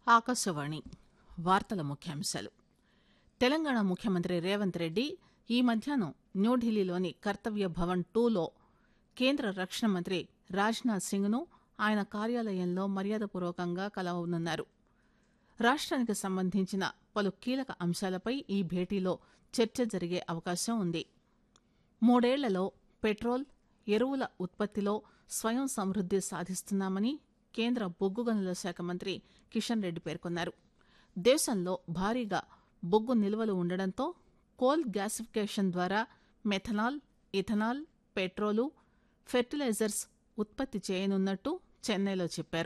ఆకాశవాణి వార్తల ముఖ్యాంశాలు తెలంగాణ ముఖ్యమంత్రి రేవంత్ రెడ్డి ఈ మధ్యాహ్నం న్యూఢిల్లీలోని కర్తవ్య భవన్ టూలో కేంద్ర రక్షణ మంత్రి రాజ్నాథ్ సింగ్ ను ఆయన కార్యాలయంలో మర్యాదపూర్వకంగా కలవనున్నారు రాష్ట్రానికి సంబంధించిన పలు కీలక అంశాలపై ఈ భేటీలో చర్చ జరిగే అవకాశం ఉంది మూడేళ్లలో పెట్రోల్ ఎరువుల ఉత్పత్తిలో స్వయం సమృద్ది సాధిస్తున్నామని కేంద్ర బొగ్గు గనుల శాఖ మంత్రి కిషన్ రెడ్డి పేర్కొన్నారు దేశంలో భారీగా బొగ్గు నిల్వలు ఉండడంతో కోల్ గ్యాసిఫికేషన్ ద్వారా మెథనాల్ ఇథనాల్ పెట్రోలు ఫెర్టిలైజర్స్ ఉత్పత్తి చేయనున్నట్టు చెన్నైలో చెప్పారు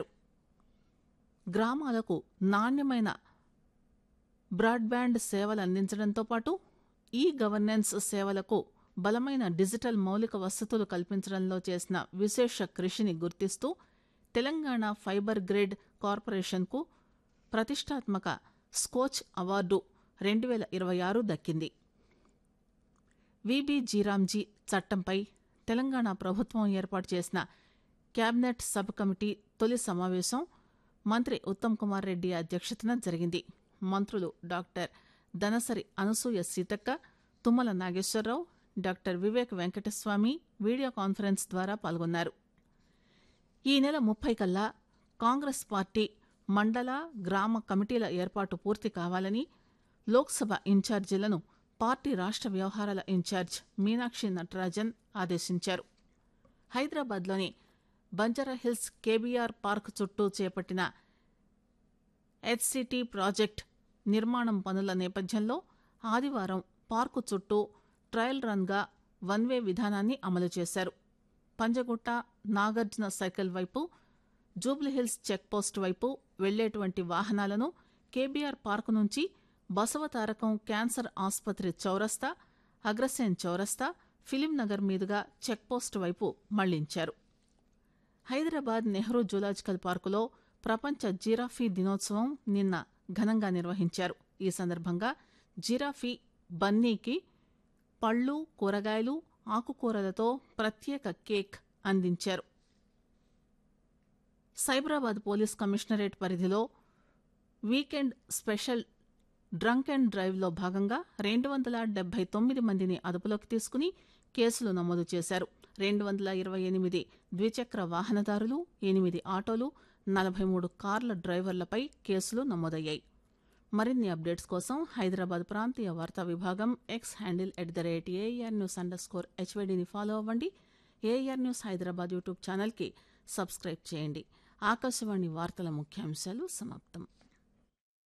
గ్రామాలకు నాణ్యమైన బ్రాడ్బ్యాండ్ సేవలు అందించడంతో పాటు ఈ గవర్నెన్స్ సేవలకు బలమైన డిజిటల్ మౌలిక వసతులు కల్పించడంలో చేసిన విశేష కృషిని గుర్తిస్తూ తెలంగాణ ఫైబర్ గ్రిడ్ కార్పొరేషన్కు ప్రతిష్టాత్మక స్కోచ్ అవార్డు రెండు వేల ఇరవై ఆరు దక్కింది విబిజీరామ్జీ చట్టంపై తెలంగాణ ప్రభుత్వం ఏర్పాటు చేసిన కేబినెట్ సబ్ కమిటీ తొలి సమావేశం మంత్రి ఉత్తమ్ కుమార్ రెడ్డి అధ్యక్షతన జరిగింది మంత్రులు doctor Danasari Anasuya Seethakka Tummala Nageswara Rao doctor Vivek Venkataswamy video conference ద్వారా పాల్గొన్నారు ఈ నెల ముప్పై కల్లా కాంగ్రెస్ పార్టీ మండల గ్రామ కమిటీల ఏర్పాటు పూర్తి కావాలని లోక్సభ ఇన్ఛార్జీలను పార్టీ రాష్ట్ర వ్యవహారాల ఇన్ఛార్జ్ మీనాక్షి నటరాజన్ ఆదేశించారు హైదరాబాద్లోని బంజారాహిల్స్ కేబీఆర్ పార్క్ చుట్టూ చేపట్టిన హెచ్సిటీ ప్రాజెక్ట్ నిర్మాణం పనుల నేపథ్యంలో ఆదివారం పార్కు చుట్టూ ట్రయల్ రన్గా వన్ వే విధానాన్ని అమలు చేశారు పంజగుట్ట నాగార్జున సర్కిల్ వైపు జూబ్లీహిల్స్ చెక్పోస్ట్ వైపు వెళ్లేటువంటి వాహనాలను కేబీఆర్ పార్కు నుంచి బసవతారకం క్యాన్సర్ ఆసుపత్రి చౌరస్తా అగ్రసేన్ చౌరస్తా ఫిలిం నగర్ మీదుగా చెక్పోస్ట్ వైపు మళ్లించారు హైదరాబాద్ నెహ్రూ జూలాజికల్ పార్కులో ప్రపంచ జిరాఫీ దినోత్సవం నిన్న ఘనంగా నిర్వహించారు ఈ సందర్భంగా జిరాఫీ బన్నీకి పళ్ళు కూరగాయలు ఆకుకూరలతో ప్రత్యేక కేక్ అందించారు సైబరాబాద్ పోలీస్ కమిషనరేట్ పరిధిలో వీకెండ్ స్పెషల్ డ్రంక్ అండ్ డ్రైవ్లో భాగంగా రెండు వందల డెబ్బై తొమ్మిది మందిని అదుపులోకి తీసుకుని కేసులు నమోదు చేశారు రెండు వందల ఇరవై ఎనిమిది ద్విచక్ర వాహనదారులు ఎనిమిది ఆటోలు నలభై మూడు కార్ల డ్రైవర్లపై కేసులు నమోదయ్యాయి మరిన్ని అప్డేట్స్ కోసం హైదరాబాద్ ప్రాంతీయ వార్తా విభాగం X handle at the rate AIR news underscore స్కోర్ హెచ్వైడిని ఫాలో అవ్వండి ఏఆర్ న్యూస్ హైదరాబాద్ యూట్యూబ్ ఛానల్కి సబ్స్క్రైబ్ చేయండి ఆకాశవాణి వార్తల ముఖ్యాంశాలు సమాప్తం